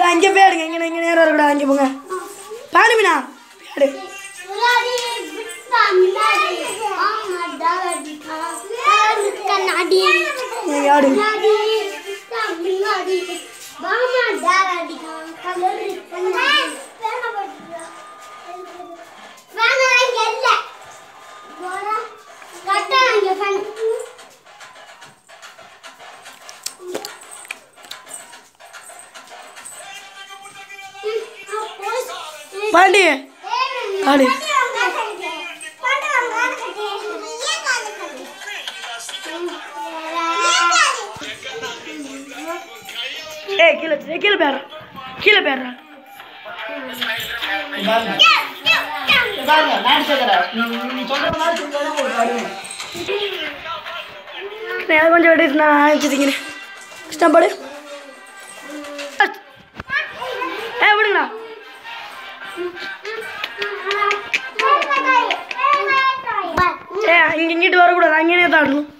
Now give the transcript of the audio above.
சரி அங்கே போயிடுங்க இங்கே இங்கே நேரம் இருக்கக்கூடாது அங்கே போங்க பாடுமினா பேடு கண்ணாடி நீங்கள் ஆடு பாண்டி ஆடு ஏய் கீழே வச்சிரு, கீழே பேடுறா கீழே பேடுறா பாருங்க நான் சேர்க்குறேன் நீ சொல்கிற மாதிரி செஞ்சாலும் உங்களுக்கு வருவேன் நான் கொஞ்சம் விட்டு நான் ஆரம்பிச்சுக்கிறேன் இஷ்டம் படு ஏ விடுங்கண்ணா ஏ இங்கே இங்கிட்டு வரக்கூடாது அங்கேயே தான் ஆடணும்